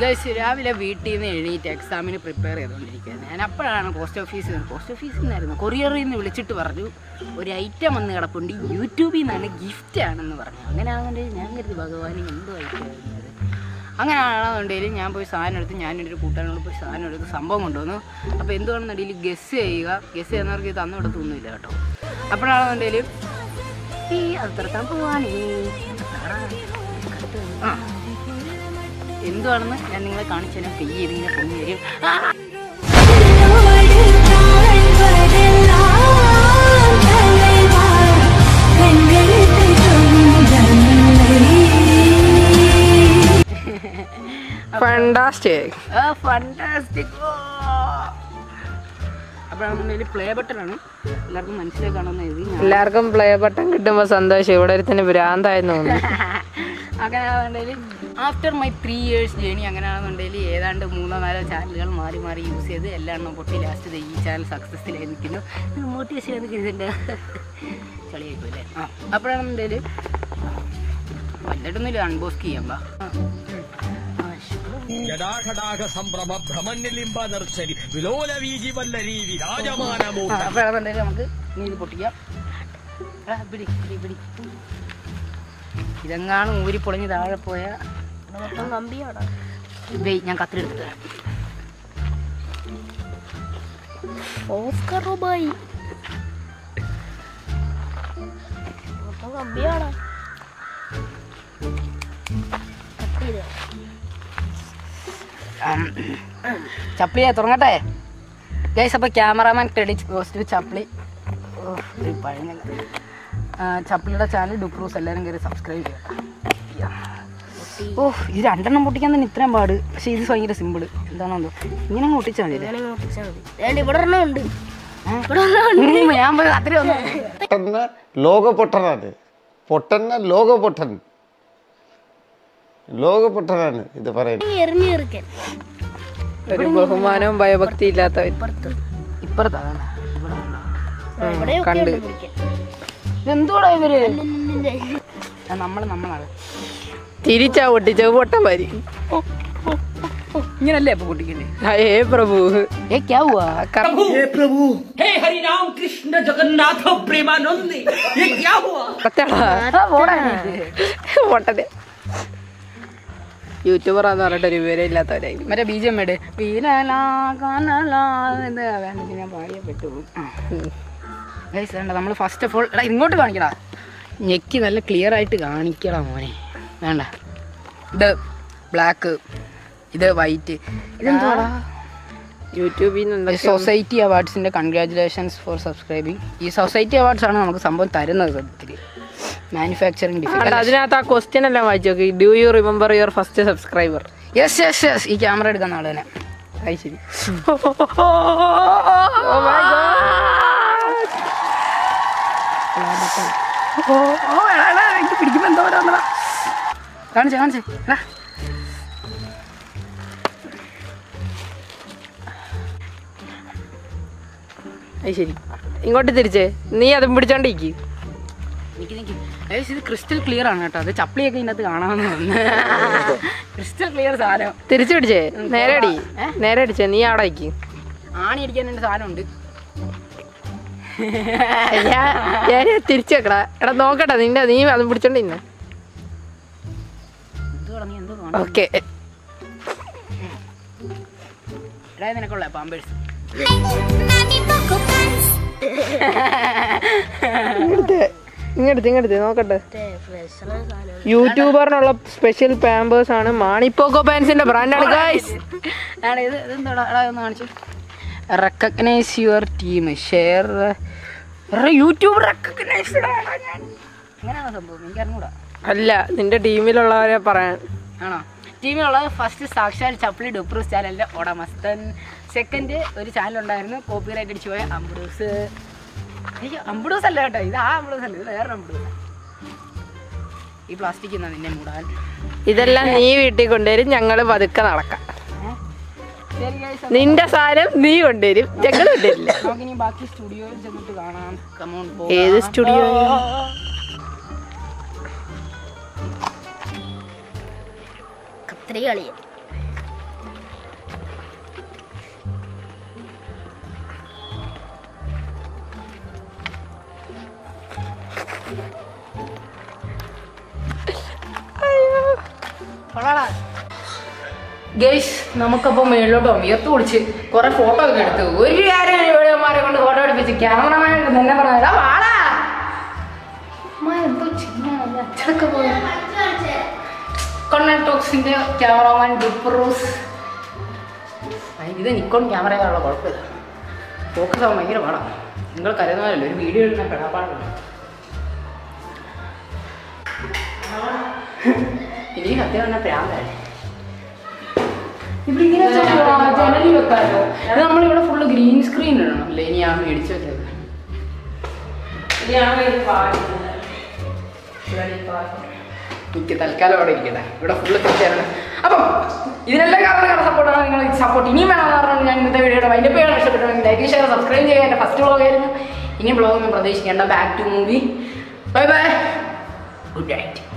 Guys രാവിലെ വീട്ടിൽ നിന്ന് എഴുന്നേറ്റ് എക്സാമിന് പ്രിപ്പയർ ചെയ്തുകൊണ്ടിരിക്കുകയാണ് ഞാൻ അപ്പോഴാണ് പോസ്റ്റ് ഓഫീസിൽ നിന്ന് പോസ്റ്റ് ഓഫീസിൽ നിന്നായിരുന്നു കൊറിയറിൽ നിന്ന് വിളിച്ചിട്ട് പറഞ്ഞു ഒരു ഐറ്റം വന്ന് കിടപ്പുണ്ട് യൂട്യൂബിൽ നിന്നാണ് ഗിഫ്റ്റ് ആണെന്ന് പറഞ്ഞു അങ്ങനെയാണെന്നുണ്ടെങ്കിൽ ഞാൻ കരുതി ഭഗവാന് എന്തോ ഐറ്റമായിരുന്നത് അങ്ങനെയാണെന്നുണ്ടെങ്കിൽ ഞാൻ പോയി സാധനം എടുത്ത് ഞാൻ എൻ്റെ ഒരു കൂട്ടുകാരനോട് പോയി സാധനം എടുത്ത് സംഭവം കൊണ്ടുവന്നു അപ്പോൾ എന്തുവാണെന്നുണ്ടെങ്കിൽ ഗസ് ചെയ്യുക ഗസ് ചെയ്യുന്നവർക്ക് ഇത് തന്നു കൊടുത്തൊന്നുമില്ല കേട്ടോ അപ്പോഴാണെന്നുണ്ടെങ്കിൽ ഈ അത് തുറക്കാൻ പോവാനേ ആ എന്തുവാണെന്ന് ഞാൻ നിങ്ങളെ കാണിച്ചു തരാം പെയ്യ് ഇതിങ്ങനെ പൊങ്ങി വരും ആ! ഫണ്ടാസ്റ്റിക് ആ ഫണ്ടാസ്റ്റിക് അപ്പോഴാണെന്നുണ്ടെങ്കിൽ പ്ലേ ബട്ടണാണ് എല്ലാവർക്കും മനസ്സിലാക്കാണെന്ന് എഴുതി ഞാൻ എല്ലാവർക്കും പ്ലേ ബട്ടൺ കിട്ടുമ്പോ സന്തോഷം ഇവിടെ ഒരുത്തിന് ഭ്രാന്തായെന്ന് തോന്നുന്നു അങ്ങനെയാണെന്നുണ്ടെങ്കിൽ after my three years journey അങ്ങനെയാണെന്നുണ്ടെങ്കിൽ ഏതാണ്ട് മൂന്നോ നാലോ ചാനലുകൾ മാറി മാറി യൂസ് ചെയ്ത് എല്ലാം എണ്ണം പൊട്ടി ലാസ്റ്റ് ഈ ചാനൽ സക്സസ്ഫുള്ളായി നിൽക്കുന്നു മോട്ടിവേഷൻ നിൽക്കുന്നുണ്ട് കളിയായിപ്പോ അല്ലേ ആ അപ്പോഴാണെന്നുണ്ടെങ്കിൽ വന്നിട്ടൊന്നുമില്ല അൺബോസ്ക് ചെയ്യാൻ പാ ആ. ആ, ശരി. ജടാഘടാഘ സംഭ്രമ ഭ്രമന്യലിംബ നർച്ചരി വിലോല വീജി വല്ലരി വിരാജമാനമോ ആ, അപ്പോഴാണെന്നുണ്ടെങ്കിൽ നമുക്ക് നീ ഇത് പൊട്ടിക്കാം ആ, പിടി പിടി പിടി ഇതെങ്ങാണ് ഊരി പൊളിഞ്ഞ് താഴെ പോയ വെയ് ഞാൻ കത്തിലെടുത്തിട്ട് വരാം ഓസ്കർ റൂബായി മൊത്തം കമ്പിയാണ് ആം. ചപ്ലിയെ തുടങ്ങട്ടെ ഗൈസ് അപ്പോൾ cameraman credit goes to Chapli ഓ, ഒരു പഴഞ്ഞ ആ, ചപ്ലിയുടെ ചാനൽ ഡുക്രൂസ് എല്ലാവരും കയറി സബ്സ്ക്രൈബ് ചെയ്യാം ഓ ഇത് രണ്ടെണ്ണം പൊട്ടിക്കാൻ തന്നെ ഇത്രയും പാട് പക്ഷേ ഇത് ഭയങ്കര സിമ്പിൾ എന്താണോ എന്തോ ഇങ്ങനെ അങ്ങ് പൊട്ടിച്ചാൽ മതി അങ്ങനെ പൊട്ടിച്ചാൽ മതി ഏതാണ്ട് ഇവിടെ ഒരെണ്ണം ഉണ്ട് ഉം, ഞാൻ പോയി അത്രയും ഒന്ന് പൊട്ടന്ന ലോക പൊട്ടനാണ് പൊട്ടന്ന ലോക പൊട്ടൻ ലോക പൊട്ടനാണ് ഇത് പറയുന്നത് എറിഞ്ഞു തീർക്കാൻ ഒരു ബഹുമാനവും ഭയഭക്തി ഇല്ലാത്തവൻ ഇപ്പുറത്ത് ഇപ്പുറത്താണ് ഇവിടെ ഉണ്ടോ? ഇവിടെയൊക്കെ കണ്ട്. ഉണ്ട് പിടിക്കാൻ. ഇതെന്തോടാ ഇവര് ഇല്ലില്ലില്ല. നമ്മൾ നമ്മളാണ് തിരിച്ചാ പൊട്ടിച്ചത് പൊട്ടൻ വരി ഇങ്ങനല്ലേ ഇപ്പൊ പൊട്ടിക്കണ്ടേ ഹേ പ്രഭു ഏ ക്യാ ഹുവാ हे हरि राम कृष्ण जगन्नाथ प्रेमानंद ये क्या हुआ കറക്റ്റാടാ പോടാ പൊട്ടനെ യൂട്യൂബറാന്ന് പറഞ്ഞിട്ട് ഒരു വിവരം ഇല്ലാത്തവരായി മറ്റേ ബി ജി എം എട് വീരലാ കാനലാ എന്ന് വേണമെങ്കിൽ ഞാൻ പാടിയേ പറ്റുള്ളൂ ഗൈസ് വേണ്ട നമ്മൾ ഫസ്റ്റ് ഓഫ് ഓൾ എടാ ഇങ്ങോട്ട് കാണിക്കടാ ഞെക്കി നല്ല ക്ലിയർ ആയിട്ട് കാണിക്കടാ മോനെ വേണ്ട ഇത് ബ്ലാക്ക് ഇത് വൈറ്റ് ഇതെന്താടാ യൂട്യൂബിൽ നിന്ന് സൊസൈറ്റി അവാർഡ്സിന്റെ കൺഗ്രാറ്റുലേഷൻസ് ഫോർ സബ്സ്ക്രൈബിങ് ഈ സൊസൈറ്റി അവാർഡ്സ് ആണ് നമുക്ക് സംഭവം തരുന്നത് സത്യത്തിൽ മാനുഫാക്ചറിങ് ആണ്ടാ, ഡിഫിക്കൽട്ട് അതിനകത്ത് ആ ക്വസ്റ്റ്യൻ എല്ലാം വായിച്ചു നോക്കി do you remember your first subscriber yes yes yes ഈ ക്യാമറ എടുക്കുന്ന ആൾ തന്നെ അത് ശരി ഓ ഓ എടാ, എടാ, എനിക്ക് പിടിക്കുമ്പോ എന്താ പറയാ കാണിച്ചേ കാണിച്ചേ എടാ. അത് ശരി ഇങ്ങോട്ട് തിരിച്ചേ നീ അതും പിടിച്ചോണ്ടിരിക്കും നിക്ക് നിക്ക്. ഏയ് ഇത് ക്രിസ്റ്റൽ ക്ലിയർ ആണ് കേട്ടോ അത് ചപ്പിളിയൊക്കെ ഇതിനകത്ത് കാണാമെന്ന് തോന്നുന്നു ക്രിസ്റ്റൽ ക്ലിയർ സാധനം തിരിച്ചു പിടിച്ചേ നേരെ അടി നേരെ അടിച്ചേ നീ അവിടെ അയക്ക് ആണി അടിക്കാൻ എൻ്റെ സാധനം ഉണ്ട് ഞാൻ ഞാൻ തിരിച്ചു വെക്കടാ എടാ നോക്കട്ടെ നിന്റെ നീ അതും പിടിച്ചോണ്ട് ഇന്ന് എന്തുവാ നീ എന്തോ കാണും ഓക്കെ എടാ ഇത് നിനക്കുള്ള പാമ്പേഴ്സ് ഇങ്ങടുത്ത് ഇങ്ങടുത്ത് നോക്കട്ടെ മറ്റേ ഫ്രഷ് സാധനം യൂട്യൂബറിനുള്ള സ്പെഷ്യൽ പാമ്പേഴ്സ് ആണ് മാണിപ്പോക്കോ പാൻസിന്റെ ബ്രാൻഡാണ് ഗൈസ് എടാ ഇത് ഇതെന്താടാ എടാ ഒന്ന് കാണിച്ചു recognise your team share YouTube recognised ഞാൻ അങ്ങനെയാണോ സംഭവം എനിക്ക് അറിഞ്ഞൂടാ അല്ല നിന്റെ ടീമിലുള്ളവരെ പറയാൻ ആണോ ടീമിലുള്ളത് ഫസ്റ്റ് സാക്ഷാൽ ചപ്പിളി ഡുപ്രൂസ് ചാനലിൻ്റെ ഉടമസ്ഥൻ സെക്കൻഡ് ഒരു ചാനൽ ഉണ്ടായിരുന്നു കോപ്പി റൈറ്റ് അടിച്ചു പോയ അംബ്രൂസ് അയ്യോ അംബ്രൂസ് അല്ല കേട്ടോ ഇത് ആ അംബ്രൂസ് അല്ല ഇത് വേറെ അംബ്രൂസ് ഈ പ്ലാസ്റ്റിക് എന്നാ നിന്നെ മൂടാൻ ഇതെല്ലാം നീ വീട്ടിൽ കൊണ്ടുവരും ഞങ്ങള് പതുക്കെ നടക്കാം ശരി guys, നിന്റെ സാധനം നീ കൊണ്ടുവരും ഞങ്ങൾ കൊണ്ടുവരില്ല നമുക്കിനി ബാക്കി സ്റ്റുഡിയോയിൽ ചെന്നിട്ട് കാണാം കമോൺ ഏത് സ്റ്റുഡിയോ കത്രി കളിയാ ഗേഷ് നമുക്കപ്പോൾ മേളിലോട്ടോ വിയർത്ത് കുളിച്ച് കുറെ ഫോട്ടോ ഒക്കെ എടുത്തു ഒരു കാര്യം ഇവരെമാരെ കൊണ്ട് ഫോട്ടോ എടുപ്പിച്ച് ക്യാമറമാൻ തന്നെ പറഞ്ഞാ വാടാ അമ്മ എന്തോ ചെയ്യാൻ അച്ചടക്ക പോലെ കൊണ്ണൻ ടോക്സിന്റെ ക്യാമറമാൻ ഡിപ്രൂസ് ഇത് നിക്കോൺ ക്യാമറയുള്ള കുഴപ്പമില്ല ഫോക്കസ് ആവാൻ ഭയങ്കര പാടാണ് നിങ്ങൾ കരുതുന്നതല്ലോ ഒരു വീഡിയോ എടുക്കാൻ പെടാപ്പാടില്ല ഇനി സത്യം പറഞ്ഞാൽ പ്രാന്തായി ഇവിടെ ഇങ്ങനെ ജനലിൽ വെക്കാമല്ലോ ഇത് നമ്മളിവിടെ ഫുള്ള് ഗ്രീൻ സ്ക്രീൻ ഇടണം അല്ലേ ഇനി ഞാൻ മേടിച്ചു വെച്ചത് എനിക്ക് തൽക്കാലം അവിടെ ഇരിക്കട്ടെ ഇവിടെ ഫുള്ള് തെറ്റാണ് അപ്പം ഇതിനെല്ലാം കാരണം കാരണം സപ്പോർട്ടാണ് നിങ്ങൾ സപ്പോർട്ട് ഇനിയും വേണമെന്ന് പറഞ്ഞാൽ ഞാൻ ഇന്നത്തെ വീഡിയോയുടെ വൈൻഡപ്പ് ചെയ്യാൻ ഇഷ്ടപ്പെട്ടു ലൈക്ക് ഷെയർ സബ്സ്ക്രൈബ് ചെയ്യുക എൻ്റെ ഫസ്റ്റ് വ്ളോഗ് ആയിരുന്നു ഇനി വ്ളോഗ് ഒന്നും പ്രതീക്ഷിക്കേണ്ട back to movie bye bye good night